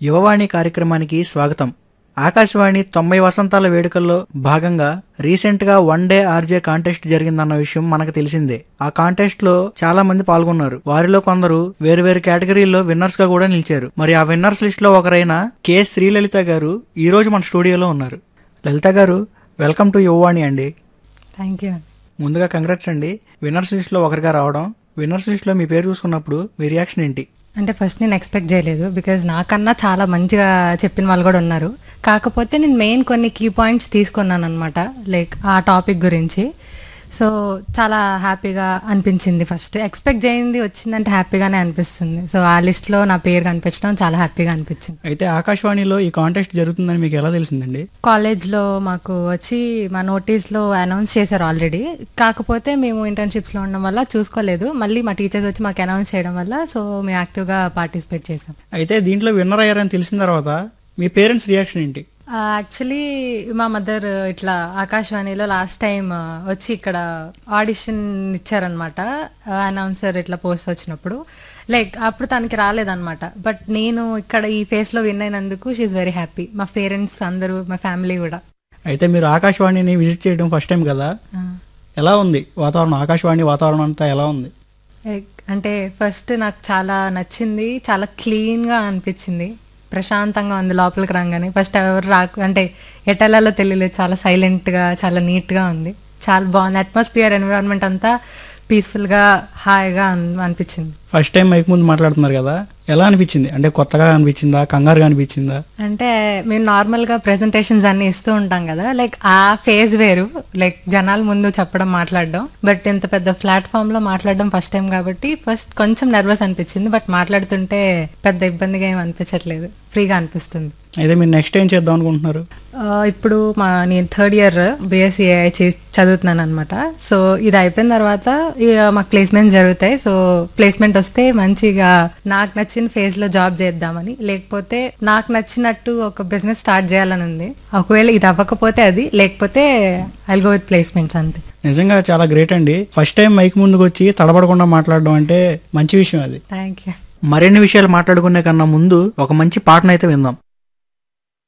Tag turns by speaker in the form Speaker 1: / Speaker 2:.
Speaker 1: యువవాణి కార్యక్రమానికి స్వాగతం ఆకాశవాణి తొంభై వసంతాల వేడుకల్లో భాగంగా రీసెంట్ గా వన్ డే ఆర్జే కాంటెస్ట్ జరిగిందన్న విషయం మనకు తెలిసిందే ఆ కాంటెస్ట్ లో చాలా మంది పాల్గొన్నారు వారిలో కొందరు వేరువేరు కేటగిరీల్లో విన్నర్స్ గా కూడా నిలిచారు మరి ఆ విన్నర్స్ లిస్ట్ లో ఒకరైన కె శ్రీలలిత గారు ఈ రోజు మన స్టూడియోలో ఉన్నారు లలిత గారు వెల్కమ్ టు యువవాణి అండి
Speaker 2: థ్యాంక్ యూ
Speaker 1: ముందుగా కంగ్రాట్స్ అండి విన్నర్స్ లిస్ట్ లో ఒకరిగా రావడం విన్నర్స్ లిస్ట్ లో మీ పేరు చూసుకున్నప్పుడు మీ రియాక్షన్ ఏంటి
Speaker 2: అంటే ఫస్ట్ నేను ఎక్స్పెక్ట్ చేయలేదు బికాజ్ నాకన్నా చాలా మంచిగా చెప్పిన వాళ్ళు కూడా ఉన్నారు కాకపోతే నేను మెయిన్ కొన్ని కీ పాయింట్స్ తీసుకున్నాను అనమాట లైక్ ఆ టాపిక్ గురించి సో చాలా హ్యాపీగా అనిపించింది ఫస్ట్ ఎక్స్పెక్ట్ చేయింది వచ్చిందంటే హ్యాపీగానే అనిపిస్తుంది సో ఆ లిస్ట్లో నా పేరు కనిపించడం చాలా హ్యాపీగా అనిపించింది
Speaker 1: అయితే ఆకాశవాణిలో ఈ కాంటెస్ట్ జరుగుతుందని మీకు ఎలా తెలిసిందండి
Speaker 2: కాలేజ్లో మాకు వచ్చి మా నోటీస్లో అనౌన్స్ చేశారు ఆల్రెడీ కాకపోతే మేము ఇంటర్న్షిప్స్లో ఉండడం వల్ల చూసుకోలేదు మళ్ళీ మా టీచర్స్ వచ్చి మాకు అనౌన్స్ చేయడం వల్ల సో మేము యాక్టివ్గా పార్టిసిపేట్ చేసాం
Speaker 1: అయితే దీంట్లో విన్నర్ అయ్యారని తెలిసిన తర్వాత మీ పేరెంట్స్ రియాక్షన్ ఏంటి
Speaker 2: యాక్చువల్లీ మా మదర్ ఇట్లా ఆకాశవాణిలో లాస్ట్ టైం వచ్చి ఇక్కడ ఆడిషన్ ఇచ్చారనమాట అనౌన్సర్ ఇట్లా పోస్ట్ వచ్చినప్పుడు లైక్ అప్పుడు తనకి రాలేదన్నమాట బట్ నేను ఇక్కడ ఈ ఫేస్లో విన్ అయినందుకు షీఈ్ వెరీ హ్యాపీ మా పేరెంట్స్ అందరూ మా ఫ్యామిలీ కూడా
Speaker 1: అయితే మీరు ఆకాశవాణిని విజిట్ చేయడం ఫస్ట్ టైం కదా
Speaker 2: ఆ.
Speaker 1: ఎలా ఉంది వాతావరణం ఆకాశవాణి వాతావరణం అంతా ఎలా ఉంది
Speaker 2: లైక్ అంటే ఫస్ట్ నాకు చాలా నచ్చింది చాలా క్లీన్గా అనిపించింది ప్రశాంతంగా ఉంది లోపలికి రాగానే ఫస్ట్ ఎవరు రాకు అంటే ఎటెలాలో తెలియలేదు చాలా సైలెంట్గా చాలా నీట్గా ఉంది చాలా బాగుంది అట్మాస్ఫియర్ ఎన్విరాన్మెంట్ అంతా పీస్ఫుల్గా హాయిగా అన్- అనిపించింది
Speaker 1: ఫస్ట్ టైం మైక్ ముందు మాట్లాడుతున్నారు కదా ఎలా అనిపించింది అంటే కొత్తగా అనిపించిందా కంగారుగా అనిపించిందా
Speaker 2: అంటే మేము నార్మల్గా ప్రెజెంటేషన్స్ అన్ని ఇస్తూ ఉంటాం కదా లైక్ ఆ ఫేజ్ వేరు లైక్ జనాల ముందు చెప్పడం మాట్లాడడం బట్ ఇంత పెద్ద ప్లాట్ఫామ్ లో మాట్లాడడం ఫస్ట్ టైం కాబట్టి ఫస్ట్ కొంచెం నర్వస్ అనిపించింది బట్ మాట్లాడుతుంటే పెద్ద ఇబ్బందిగా ఏం అనిపించట్లేదు ఫ్రీగా అనిపిస్తుంది
Speaker 1: అయితే మీరు నెక్స్ట్ ఏం చేద్దాం అనుకుంటున్నారు
Speaker 2: ఆ, ఇప్పుడు మా నేను థర్డ్ ఇయర్ బీఎస్సీ చదువుతున్నాను అనమాట సో ఇది అయిపోయిన తర్వాత ఇక మాకు ప్లేస్మెంట్స్ జరుగుతాయి సో ప్లేస్మెంట్ వస్తే మంచిగా నాకు నచ్చిన ఫేజ్ లో జాబ్ చేద్దామని లేకపోతే నాకు నచ్చినట్టు ఒక బిజినెస్ స్టార్ట్ చేయాలని ఉంది ఒకవేళ ఇది అవ్వకపోతే అది లేకపోతే ఐ గో విత్ ప్లేస్మెంట్స్ అంతే
Speaker 1: నిజంగా చాలా గ్రేట్ అండి ఫస్ట్ టైం మైక్ ముందుకు వచ్చి తడబడకుండా మాట్లాడడం అంటే మంచి విషయం అది
Speaker 2: థ్యాంక్ యూ
Speaker 1: మరిన్ని విషయాలు మాట్లాడుకునే కన్నా ముందు ఒక మంచి పాటనైతే విందాం